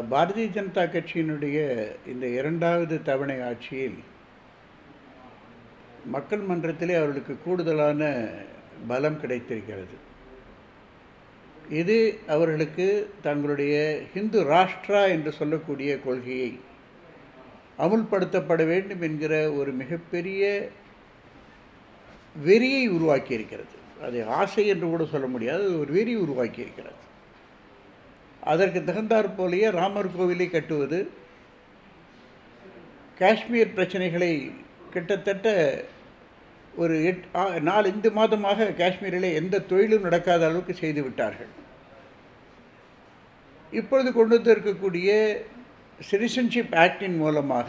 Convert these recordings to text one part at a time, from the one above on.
பாரதிய ஜனதா கட்சியினுடைய இந்த இரண்டாவது தவணை ஆட்சியில் மக்கள் மன்றத்திலே அவர்களுக்கு கூடுதலான பலம் கிடைத்திருக்கிறது இது அவர்களுக்கு தங்களுடைய ஹிந்து ராஷ்டிரா என்று சொல்லக்கூடிய கொள்கையை அமுல்படுத்தப்பட வேண்டும் என்கிற ஒரு மிகப்பெரிய வெறியை உருவாக்கி இருக்கிறது அதை ஆசை என்று கூட சொல்ல முடியாது அது ஒரு வெறி உருவாக்கி இருக்கிறது அதற்கு தகுந்தாற் போலேயே ராமர் கோவிலை கட்டுவது காஷ்மீர் பிரச்சனைகளை கிட்டத்தட்ட ஒரு எட் நாலஞ்சு மாதமாக காஷ்மீரில் எந்த தொழிலும் நடக்காத அளவுக்கு செய்து விட்டார்கள் இப்பொழுது கொண்டு வந்திருக்கக்கூடிய சிட்டிசன்ஷிப் ஆக்டின் மூலமாக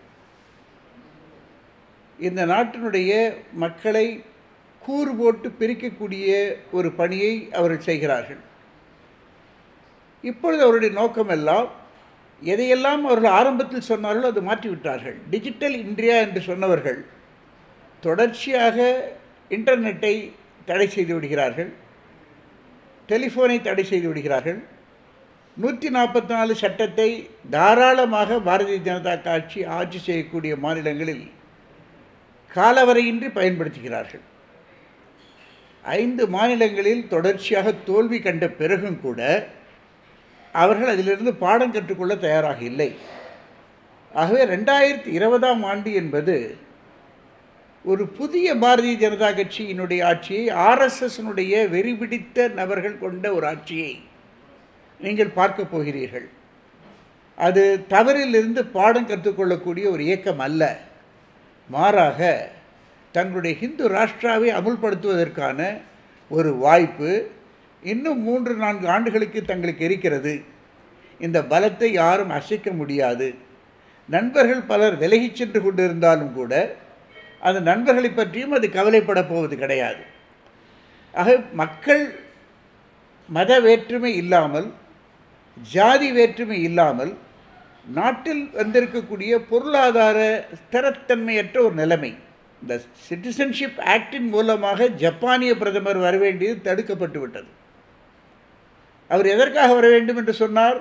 இந்த நாட்டினுடைய மக்களை கூறு போட்டு பிரிக்கக்கூடிய ஒரு பணியை அவர்கள் செய்கிறார்கள் இப்பொழுது அவருடைய நோக்கமெல்லாம் எதையெல்லாம் அவர்கள் ஆரம்பத்தில் சொன்னார்களோ அது மாற்றிவிட்டார்கள் டிஜிட்டல் இந்தியா என்று சொன்னவர்கள் தொடர்ச்சியாக இன்டர்நெட்டை தடை செய்து விடுகிறார்கள் டெலிஃபோனை தடை செய்து விடுகிறார்கள் நூற்றி நாற்பத்தி நாலு சட்டத்தை தாராளமாக பாரதிய ஜனதா கட்சி ஆட்சி செய்யக்கூடிய மாநிலங்களில் காலவரையின்றி பயன்படுத்துகிறார்கள் ஐந்து மாநிலங்களில் தொடர்ச்சியாக தோல்வி கண்ட பிறகும் கூட அவர்கள் அதிலிருந்து பாடம் கற்றுக்கொள்ள தயாராக இல்லை ஆகவே ரெண்டாயிரத்தி இருபதாம் ஆண்டு என்பது ஒரு புதிய பாரதிய ஜனதா கட்சியினுடைய ஆட்சியை ஆர்எஸ்எஸ்னுடைய வெறிபிடித்த நபர்கள் கொண்ட ஒரு ஆட்சியை நீங்கள் பார்க்க போகிறீர்கள் அது தவறிலிருந்து பாடம் கற்றுக்கொள்ளக்கூடிய ஒரு இயக்கம் அல்ல மாறாக தங்களுடைய ஹிந்து ராஷ்டிராவை அமுல்படுத்துவதற்கான ஒரு வாய்ப்பு இன்னும் மூன்று நான்கு ஆண்டுகளுக்கு தங்களுக்கு இருக்கிறது இந்த பலத்தை யாரும் அசைக்க முடியாது நண்பர்கள் பலர் விலகிச் சென்று கொண்டிருந்தாலும் கூட அந்த நண்பர்களை பற்றியும் அது கவலைப்பட போவது கிடையாது ஆக மக்கள் மத வேற்றுமை இல்லாமல் ஜாதி வேற்றுமை இல்லாமல் நாட்டில் வந்திருக்கக்கூடிய பொருளாதார ஸ்திரத்தன்மையற்ற ஒரு நிலைமை இந்த சிட்டிசன்ஷிப் ஆக்டின் மூலமாக ஜப்பானிய பிரதமர் வர வேண்டியது தடுக்கப்பட்டு விட்டது அவர் எதற்காக வர வேண்டும் என்று சொன்னார்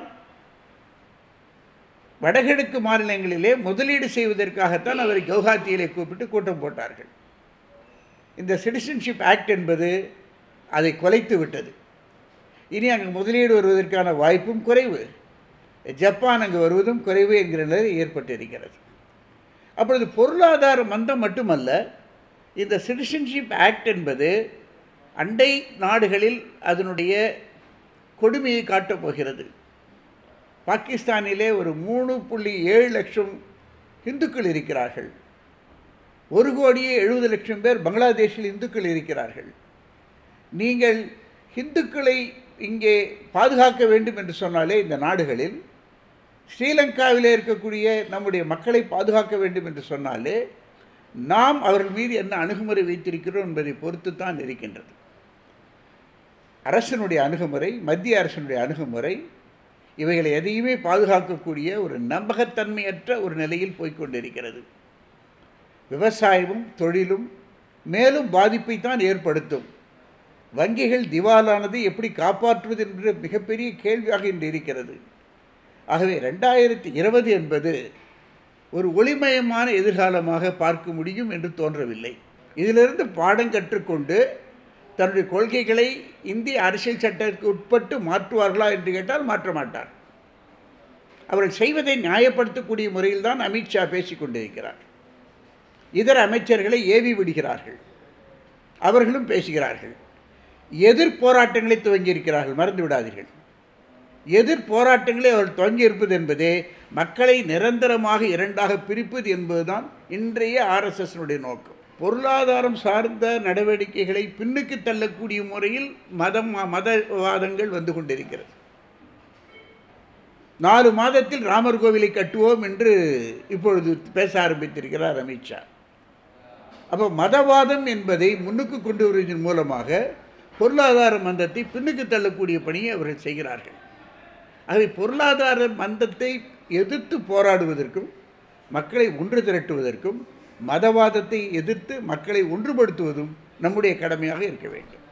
வடகிழக்கு மாநிலங்களிலே முதலீடு செய்வதற்காகத்தான் அவரை கவுஹாத்தியிலே கூப்பிட்டு கூட்டம் போட்டார்கள் இந்த சிட்டிசன்ஷிப் ஆக்ட் என்பது அதை குலைத்து விட்டது இனி அங்கு முதலீடு வருவதற்கான வாய்ப்பும் குறைவு ஜப்பான் அங்கு வருவதும் குறைவு என்கிற நிலை ஏற்பட்டிருக்கிறது அப்பொழுது பொருளாதார மந்தம் மட்டுமல்ல இந்த சிட்டிசன்ஷிப் ஆக்ட் என்பது அண்டை நாடுகளில் அதனுடைய கொடுமையை காட்டப் போகிறது பாகிஸ்தானிலே ஒரு மூணு புள்ளி ஏழு லட்சம் இந்துக்கள் இருக்கிறார்கள் ஒரு கோடியே எழுபது லட்சம் பேர் பங்களாதேஷில் இந்துக்கள் இருக்கிறார்கள் நீங்கள் இந்துக்களை இங்கே பாதுகாக்க வேண்டும் என்று சொன்னாலே இந்த நாடுகளில் ஸ்ரீலங்காவிலே இருக்கக்கூடிய நம்முடைய மக்களை பாதுகாக்க வேண்டும் என்று சொன்னாலே நாம் அவர்கள் மீது என்ன அணுகுமுறை வைத்திருக்கிறோம் என்பதை பொறுத்து தான் இருக்கின்றது அரசனுடைய அணுகுமுறை மத்திய அரசனுடைய அணுகுமுறை இவைகளை எதையுமே பாதுகாக்கக்கூடிய ஒரு நம்பகத்தன்மையற்ற ஒரு நிலையில் போய்கொண்டிருக்கிறது விவசாயமும் தொழிலும் மேலும் பாதிப்பை தான் ஏற்படுத்தும் வங்கிகள் திவாலானதை எப்படி காப்பாற்றுவது என்ற மிகப்பெரிய கேள்வியாக இன்று இருக்கிறது ஆகவே ரெண்டாயிரத்தி இருபது என்பது ஒரு ஒளிமயமான எதிர்காலமாக பார்க்க முடியும் என்று தோன்றவில்லை இதிலிருந்து பாடம் கற்றுக்கொண்டு தன்னுடைய கொள்கைகளை இந்திய அரசியல் சட்டத்திற்கு உட்பட்டு மாற்றுவார்களா என்று கேட்டால் மாற்ற மாட்டார் அவர்கள் செய்வதை நியாயப்படுத்தக்கூடிய முறையில் தான் அமித்ஷா பேசிக் கொண்டிருக்கிறார் இதர அமைச்சர்களை ஏவி விடுகிறார்கள் அவர்களும் பேசுகிறார்கள் எதிர் போராட்டங்களை துவங்கியிருக்கிறார்கள் மறந்து விடாதீர்கள் எதிர் போராட்டங்களை அவர்கள் துவங்கி இருப்பது என்பதே மக்களை நிரந்தரமாக இரண்டாக பிரிப்பது என்பதுதான் இன்றைய ஆர்எஸ்எஸ்னுடைய நோக்கம் பொருளாதாரம் சார்ந்த நடவடிக்கைகளை பின்னுக்கு தள்ளக்கூடிய முறையில் மதம் மதவாதங்கள் வந்து கொண்டிருக்கிறது நாலு மாதத்தில் ராமர் கோவிலை கட்டுவோம் என்று இப்பொழுது பேச ஆரம்பித்திருக்கிறார் அமித்ஷா அப்போ மதவாதம் என்பதை முன்னுக்கு கொண்டு வருவதன் மூலமாக பொருளாதார மந்தத்தை பின்னுக்கு தள்ளக்கூடிய பணியை அவர்கள் செய்கிறார்கள் ஆகவே பொருளாதார மந்தத்தை எதிர்த்து போராடுவதற்கும் மக்களை ஒன்று திரட்டுவதற்கும் மதவாதத்தை எதிர்த்து மக்களை ஒன்றுபடுத்துவதும் நம்முடைய கடமையாக இருக்க வேண்டும்